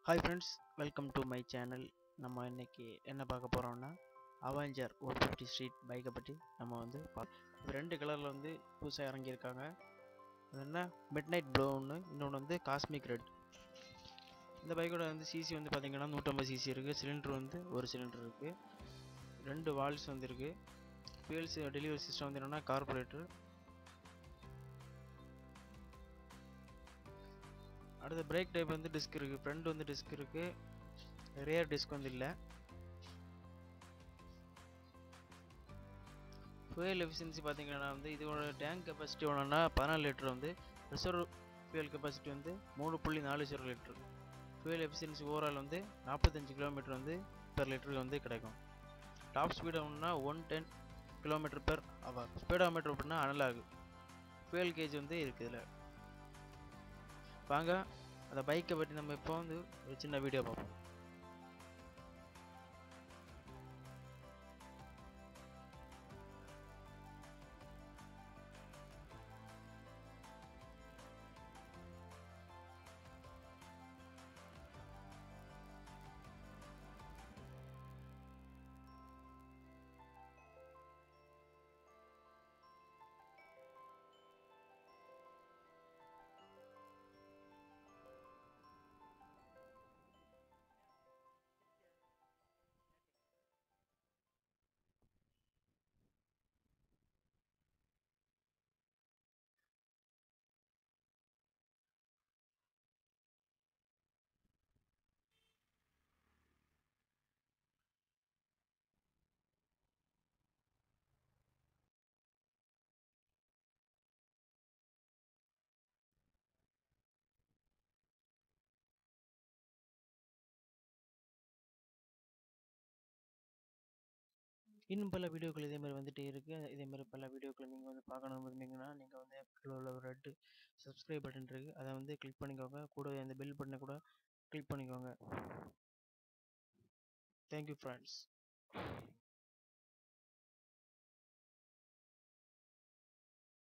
hi friends welcome to my channel நம்ம இன்னைக்கு என்ன பார்க்க போகிறோம்னா அவெஞ்சர் ஒன் ஃபிஃப்டி ஸ்ட்ரீட் பைக்கை பற்றி நம்ம வந்து பார்க்க ரெண்டு கலரில் வந்து புதுசாக இறங்கியிருக்காங்க அது என்ன மிட் நைட் ப்ளூன்னு இன்னொன்று வந்து காஸ்மிக் ரெட் இந்த பைக்கோட வந்து சிசி வந்து பார்த்தீங்கன்னா நூற்றம்பது சிசி இருக்குது சிலிண்டர் வந்து ஒரு சிலிண்டர் இருக்குது ரெண்டு வால்ஸ் வந்து இருக்குது ஃபியூல்ஸ் டெலிவரி சிஸ்டம் வந்து என்னென்னா கார்பரேட்டர் அடுத்து பிரேக் டைப் வந்து டிஸ்க் இருக்குது ஃப்ரண்ட் வந்து டிஸ்க் இருக்குது ரியர் டிஸ்க் வந்து இல்லை ஃபியூயல் எஃபிஷியன்சி பார்த்தீங்கன்னா வந்து இதோட டேங்க் கெப்பாசிட்டி ஒன்றுனா பதினாலு லிட்டர் வந்து ரிசர்வ் ஃபியூயல் கெப்பாசிட்டி வந்து மூணு புள்ளி நாலு zero litre fuel efficiency overall வந்து நாற்பத்தஞ்சு கிலோமீட்டர் வந்து பெர் லிட்டருக்கு வந்து கிடைக்கும் டாப் ஸ்பீடு ஒன்றுனா one ten kilometre per hour speedometer அப்படின்னா அனலாகு ஃபியூயல் கேஜ் வந்து இருக்குது இதில் வாங்க அந்த பைக்கை பற்றி நம்ம இப்போ வந்து ஒரு சின்ன வீடியோ பார்ப்போம் இன்னும் பல வீடியோக்கள் இதே மாதிரி வந்துட்டே இருக்குது இதே மாதிரி பல வீடியோக்களை நீங்கள் வந்து பார்க்கணும் இருந்தீங்கன்னா நீங்கள் வந்து கீழே உள்ள ஒரு ரெட்டு சப்ஸ்கிரைப் பட்டன் இருக்குது அதை வந்து கிளிக் பண்ணிக்கோங்க கூட அந்த பெல் பட்டனை கூட கிளிக் பண்ணிக்கோங்க தேங்க்யூ ஃப்ரெண்ட்ஸ்